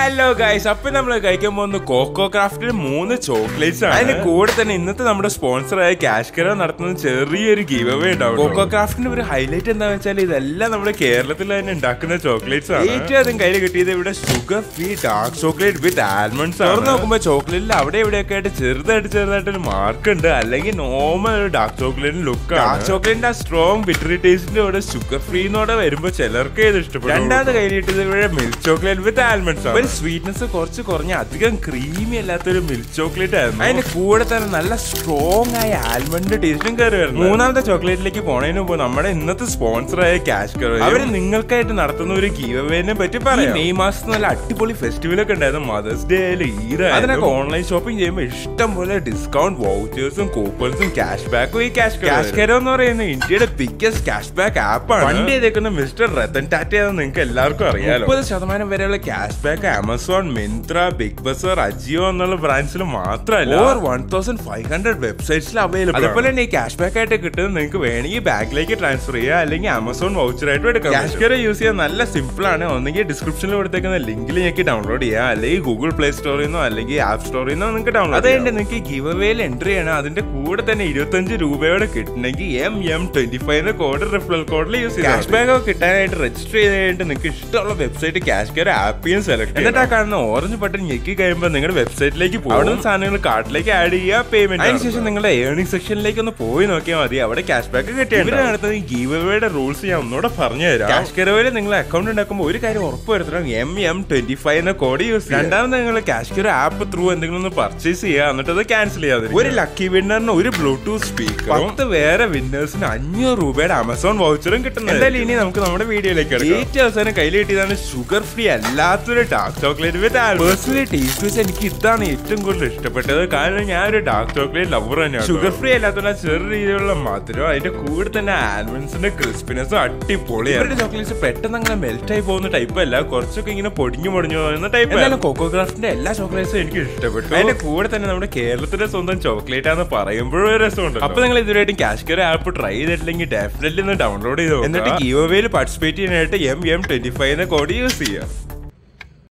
hello guys അപ്പൊ നമ്മൾ കഴിക്കാൻ പോകുന്ന കോക്കോ ക്രാഫ്റ്റിൽ മൂന്ന് ചോക്ലേറ്റ്സ് ആണ് അതിന്റെ കൂടെ തന്നെ ഇന്നത്തെ നമ്മുടെ സ്പോൺസറായ കാഷ്കര നടത്തുന്ന ചെറിയൊരു ഗീവ് അവേ ഉണ്ടാവും കോക്കോ ക്രാഫ്റ്റിന്റെ ഒരു ഹൈലൈറ്റ് എന്താണെന്ന് വെച്ചാൽ ഇതെല്ലാം നമ്മുടെ കേരളത്തിൽ തന്നെ ഉണ്ടാക്കുന്ന ചോക്ലേറ്റ്സ് ആണ് ഏറ്റവും ആദ്യം കയ്യിൽ കിട്ടിയത് ഇവിടെ sugar free dark chocolate with almonds തുറന്ന് നോക്കുമ്പോൾ ചോക്ലേറ്റിൽ അവിടെ ഇവിടെയൊക്കെ ആയിട്ട് ചെറുതായിട്ട് ചെറുതായിട്ട് ഒരു മാർക്ക് ഉണ്ട് അല്ലെങ്കിൽ നോർമൽ ഒരു ഡാർക്ക് ചോക്ലേറ്റിന് ലുക്ക് ഡാർക്ക് ചോക്ലേറ്റിന്റെ ആ സ്ട്രോങ് ബിറ്ററി ടേസ്റ്റിന്റെ കൂടെ ഷുഗർ ഫ്രീന്നോടെ വരുമ്പോൾ ചിലർക്ക് ഇത് ഇഷ്ടപ്പെടും രണ്ടാമത് കയ്യിൽ കിട്ടിയത് ഇവിടെ മിൽക്ക് ചോക്ലേറ്റ് വിത്ത് ആൽമണ്ട്സ് ഒരു സ്വീറ്റ്നെസ് കുറച്ച് കുറഞ്ഞ അധികം ക്രീമി അല്ലാത്തൊരു മിൽക്ക് ചോക്ലേറ്റ് ആയിരുന്നു അതിന്റെ കൂടെ തന്നെ നല്ല സ്ട്രോങ് ആയ ആൽമണ്ട് ടേസ്റ്റും കയറി വരുന്നു മൂന്നാമത്തെ ചോക്ലേറ്റിലേക്ക് പോണതിന് മുമ്പ് നമ്മുടെ ഇന്നത്തെ സ്പോൺസറായ ക്യാഷ് കർ അവര് നിങ്ങൾക്കായിട്ട് നടത്തുന്ന ഒരു ഗീവവേനെ പറ്റി പറയാം മെയ് മാസത്തിൽ നല്ല അടിപൊളി ഫെസ്റ്റിവൽ ഒക്കെ ഉണ്ടായിരുന്നു മദേഴ്സ് ഡേ ആയാലും ഈദ് അതിനൊക്കെ ഓൺലൈൻ ഷോപ്പിംഗ് ചെയ്യുമ്പോൾ ഇഷ്ടം പോലെ ഡിസ്കൗണ്ട് വൗച്ചേഴ്സും കൂപ്പൺസും ക്യാഷ് ബാക്കും ഈ ക്യാഷ് ക്യാഷ് കെയർ എന്ന് പറയുന്ന ഇന്ത്യയുടെ ബിഗ്ഗസ്റ്റ് ക്യാഷ് ബാക്ക് ആപ്പാണ് ഫണ്ട് ചെയ്തേക്കുന്ന മിസ്റ്റർ രത്തൻ ടാറ്റ നിങ്ങൾക്ക് എല്ലാവർക്കും അറിയാലോ മുപ്പത് ശതമാനം വരെയുള്ള cashback Amazon Myntra Big Bazaar Ajio എന്നുള്ള ബ്രാൻഡ്സിൽ മാത്രമല്ല over one thousand five hundred വെബ്സൈറ്റ്സിൽ അവൈലബിൾ അതുപോലെ തന്നെ ഈ ക്യാഷ് ബാക്ക് ആയിട്ട് കിട്ടുന്നത് നിങ്ങൾക്ക് വേണമെങ്കിൽ ബാങ്കിലേക്ക് ട്രാൻസ്ഫർ ചെയ്യുക അല്ലെങ്കിൽ ആമസോൺ വൗച്ചർ ആയിട്ട് എടുക്കാം ക്യാഷ് കെയർ യൂസ് ചെയ്യാൻ നല്ല സിമ്പിൾ ആണ് ഒന്നെങ്കിൽ ഡിസ്ക്രിപ്ഷനിൽ കൊടുത്തേക്കുന്ന ലിങ്കിൽ ഞെക്കി ഡൗൺലോഡ് ചെയ്യുക അല്ലെങ്കിൽ ഗൂഗിൾ പ്ലേ സ്റ്റോറിൽ നിന്നോ അല്ലെങ്കിൽ ആപ്പ് സ്റ്റോറിൽ നിന്നോ നിങ്ങൾക്ക് ഡൗൺലോഡ് അതുകൊണ്ട് നിങ്ങൾക്ക് ഗിവ് അവേയിൽ എൻട്രി ചെയ്യണം അതിന്റെ കൂടെ തന്നെ ഇരുപത്തഞ്ച് രൂപയോടെ കിട്ടണമെങ്കിൽ M M twenty five code referral കോഡിൽ യൂസ് ചെയ്യാം ക്യാഷ് ബാക്ക് ഒക്കെ കിട്ടാനായിട്ട് രജിസ്റ്റർ ചെയ്തിട്ട് നിങ്ങൾക്ക് ഇഷ്ടമുള്ള വെബ്സൈറ്റ് ക്യാഷ് കെയർ ആപ്പിയും സെലക്ട് എന്നിട്ട് ആ കാണുന്ന ഓറഞ്ച് ബട്ടൺ ഞെക്കി കഴിയുമ്പോൾ നിങ്ങളുടെ വെബ്സൈറ്റിലേക്ക് പോകും അവിടെ നിന്ന് സാധനങ്ങൾ കാർട്ടിലേക്ക് ആഡ് ചെയ്യുക പേയ്മെന്റ് അതിനുശേഷം നിങ്ങളുടെ ഏർണിംഗ് സെക്ഷനിലേക്ക് ഒന്ന് പോയി നോക്കിയാൽ മതി അവിടെ ക്യാഷ് ബാക്ക് കിട്ടിയാണ് നടത്തുന്ന ഗീവ് അവേയുടെ റൂൾസ് ഞാൻ ഒന്നുകൂടെ പറഞ്ഞു തരാം ക്യാഷ് കെയർ നിങ്ങൾ അക്കൗണ്ട് ഉണ്ടാക്കുമ്പോൾ ഒരു കാര്യം ഉറപ്പ് വരുത്തണം എം എം ട്വന്റി ഫൈവ് എന്ന കോഡ് യൂസ് ചെയ്യുക രണ്ടാമത് നിങ്ങൾ ക്യാഷ് കെയർ ആപ്പ് ത്രൂ എന്തെങ്കിലും ഒന്ന് പർച്ചേസ് ചെയ്യുക എന്നിട്ട് അത് ക്യാൻസൽ ചെയ്യാതെ ഒരു ലക്കി വിന്നറിന് ഒരു ബ്ലൂടൂത്ത് സ്പീക്കർ പത്ത് വേറെ വിന്നേഴ്സിന് അഞ്ഞൂറ് രൂപയുടെ ആമസോൺ വൗച്ചറും കിട്ടുന്നത് എന്തായാലും ഇനി നമുക്ക് നമ്മുടെ വീഡിയോയിലേക്ക് ഏറ്റവും അവസാനം കയ്യിൽ കിട്ടിയതാണ് ഷുഗർ ഫ്രീ അല്ലാത്തൊരു dark chocolate with personally taste വെച്ച് എനിക്ക് ഇതാണ് ഏറ്റവും കൂടുതൽ ഇഷ്ടപ്പെട്ടത് കാരണം ഞാൻ ഒരു ഡാർക്ക് ചോക്ലേറ്റ് ലവർ തന്നെയാണ് ഷുഗർ ഫ്രീ അല്ലാത്ത ചെറു രീതിയിലുള്ള മധുരം അതിന്റെ കൂടെ തന്നെ ആൽമണ്ട്സിന്റെ ക്രിസ്പിനെസ്സും അടിപൊളിയാണ് ചോക്ലേറ്റ്സ് പെട്ടെന്ന് അങ്ങനെ മെൽറ്റ് ആയി പോകുന്ന ടൈപ്പ് അല്ല കുറച്ചൊക്കെ ഇങ്ങനെ പൊടിഞ്ഞു പൊടിഞ്ഞു പോകുന്ന ടൈപ്പ് എന്നാലും കോക്കോ ക്രാഫ്റ്റിന്റെ എല്ലാ ചോക്ലേറ്റ്സും എനിക്ക് ഇഷ്ടപ്പെട്ടു അതിന്റെ കൂടെ തന്നെ നമ്മുടെ കേരളത്തിന്റെ സ്വന്തം ചോക്ലേറ്റ് ആണെന്ന് പറയുമ്പോഴും ഒരു രസമുണ്ട് അപ്പൊ നിങ്ങൾ ഇതുവരെയായിട്ടും കാഷ് കെയർ ആപ്പ് ട്രൈ ചെയ്തിട്ടില്ലെങ്കിൽ ഡെഫിനറ്റ്ലി ഒന്ന് ഡൗൺലോഡ് ചെയ്തു എന്നിട്ട് ഗീവ് അവേയിൽ പാർട്ടിസിപ്പേറ്റ് ചെയ്യാനായിട്ട് M M twenty five code use ചെയ്യുക